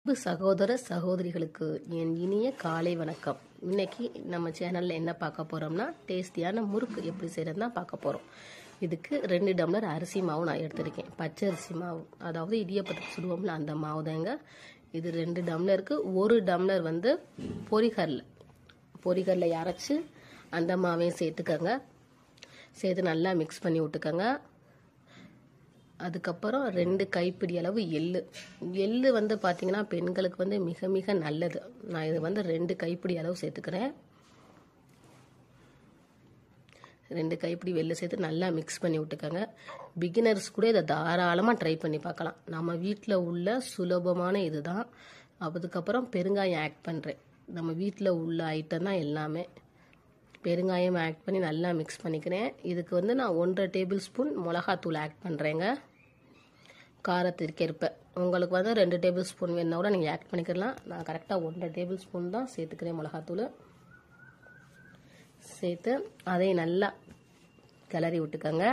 அன்பு சகோதர சகோதரிகளுக்கு என் இனிய காலை வணக்கம் இன்னைக்கு நம்ம சேனலில் என்ன பார்க்க போகிறோம்னா டேஸ்டியான முறுக்கு எப்படி செய்கிறது தான் பார்க்க போகிறோம் இதுக்கு ரெண்டு டம்ளர் அரிசி மாவு நான் எடுத்திருக்கேன் பச்சை அரிசி மாவு அதாவது இடியப்பத்துக்கு சுடுவோம்ல அந்த மாவு தாங்க இது ரெண்டு டம்ளருக்கு ஒரு டம்ளர் வந்து பொரிகடலை பொரிகடலை அரைச்சி அந்த மாவையும் சேர்த்துக்கங்க சேர்த்து நல்லா மிக்ஸ் பண்ணி விட்டுக்கோங்க அதுக்கப்புறம் ரெண்டு கைப்பிடி அளவு எள்ளு எள்ளு வந்து பார்த்தீங்கன்னா பெண்களுக்கு வந்து மிக மிக நல்லது நான் இது வந்து ரெண்டு கைப்பிடி அளவு சேர்த்துக்கிறேன் ரெண்டு கைப்பிடி வெள்ளை சேர்த்து நல்லா மிக்ஸ் பண்ணி விட்டுக்கோங்க பிகினர்ஸ் கூட இதை தாராளமாக ட்ரை பண்ணி பார்க்கலாம் நம்ம வீட்டில் உள்ள சுலபமான இதுதான் அதுக்கப்புறம் பெருங்காயம் ஆட் பண்ணுறேன் நம்ம வீட்டில் உள்ள ஐட்டம் தான் எல்லாமே பெருங்காயம் ஆட் பண்ணி நல்லா மிக்ஸ் பண்ணிக்கிறேன் இதுக்கு வந்து நான் ஒன்றரை டேபிள் ஸ்பூன் மிளகாத்தூள் ஆட் பண்ணுறேங்க காரத்திற்கு ஏற்ப உங்களுக்கு வந்து ரெண்டு டேபிள் ஸ்பூன் வேணா கூட நீங்கள் ஆட் பண்ணிக்கலாம் நான் கரெக்டாக ஒன்றரை டேபிள் ஸ்பூன் தான் சேர்த்துக்கிறேன் மிளகாத்தூள் சேர்த்து அதை நல்லா கிளறி விட்டுக்கோங்க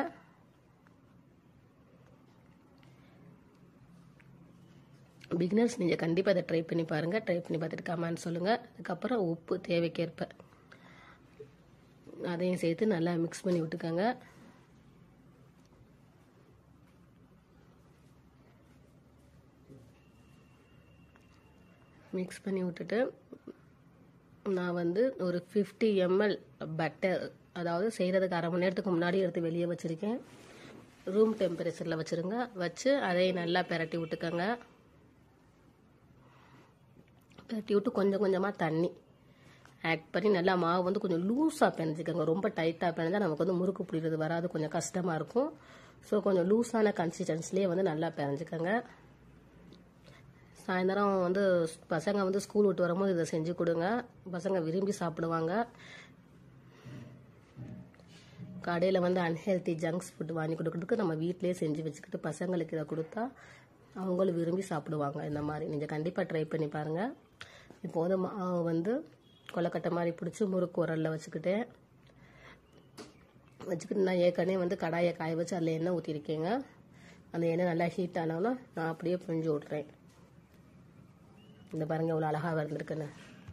பிகினர்ஸ் நீங்கள் கண்டிப்பாக இதை ட்ரை பண்ணி பாருங்கள் ட்ரை பண்ணி பார்த்துட்டு கமெண்ட் சொல்லுங்கள் அதுக்கப்புறம் உப்பு தேவைக்கேற்ப அதையும் சேர்த்து நல்லா மிக்ஸ் பண்ணி விட்டுக்கோங்க மிக்ஸ் பண்ணி விட்டுட்டு நான் வந்து ஒரு ஃபிஃப்டி எம்எல் பட்டர் அதாவது செய்கிறதுக்கு அரை மணி நேரத்துக்கு முன்னாடி எடுத்து வெளியே வச்சுருக்கேன் ரூம் டெம்பரேச்சரில் வச்சுருங்க வச்சு அதை நல்லா பெரட்டி விட்டுக்கோங்க பெரட்டி விட்டு கொஞ்சம் கொஞ்சமாக தண்ணி ஆட் பண்ணி நல்லா மாவு வந்து கொஞ்சம் லூஸாக பிணைஞ்சிக்கோங்க ரொம்ப டைட்டாக பிணைஞ்சா நமக்கு வந்து முறுக்கு பிடிக்கிறது வராது கொஞ்சம் கஷ்டமாக இருக்கும் ஸோ கொஞ்சம் லூஸான கன்சிஸ்டன்ஸ்லேயே வந்து நல்லா பிணைஞ்சிக்கோங்க சாயந்தரம் வந்து பசங்க வந்து ஸ்கூல் விட்டு வரும்போது இதை செஞ்சு கொடுங்க பசங்க விரும்பி சாப்பிடுவாங்க கடையில் வந்து அன்ஹெல்த்தி ஜங்க்ஸ் ஃபுட் வாங்கி கொடுக்குறதுக்கு நம்ம வீட்டிலேயே செஞ்சு வச்சுக்கிட்டு பசங்களுக்கு இதை கொடுத்தா அவங்களும் விரும்பி சாப்பிடுவாங்க இந்த மாதிரி நீங்கள் கண்டிப்பாக ட்ரை பண்ணி பாருங்கள் இப்போ வந்து மாவு வந்து கொலக்கட்டை மாதிரி பிடிச்சி முறுக்கு உரலில் வச்சுக்கிட்டேன் வச்சுக்கிட்டு நான் ஏற்கனவே வந்து கடாயை காய வச்சு அதில் எண்ணெய் ஊற்றிருக்கேங்க அந்த எண்ணெய் நல்லா ஹீட் ஆனாலும் நான் அப்படியே புரிஞ்சு விட்றேன் இந்த பாருங்க இவ்வளோ அழகாக வந்திருக்குன்னு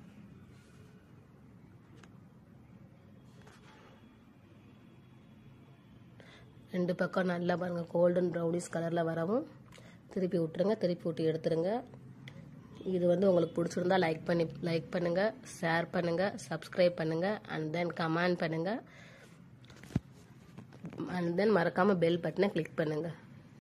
ரெண்டு பக்கம் நல்லா பாருங்க கோல்டன் ப்ரௌனிஸ் கலரில் வரவும் திருப்பி விட்டுருங்க திருப்பி விட்டு எடுத்துருங்க இது வந்து உங்களுக்கு பிடிச்சிருந்தா லைக் பண்ணி லைக் பண்ணுங்கள் ஷேர் பண்ணுங்கள் சப்ஸ்கிரைப் பண்ணுங்கள் அண்ட் தென் கமெண்ட் பண்ணுங்கள் அண்ட் தென் மறக்காமல் பெல் பட்டனை கிளிக் பண்ணுங்கள்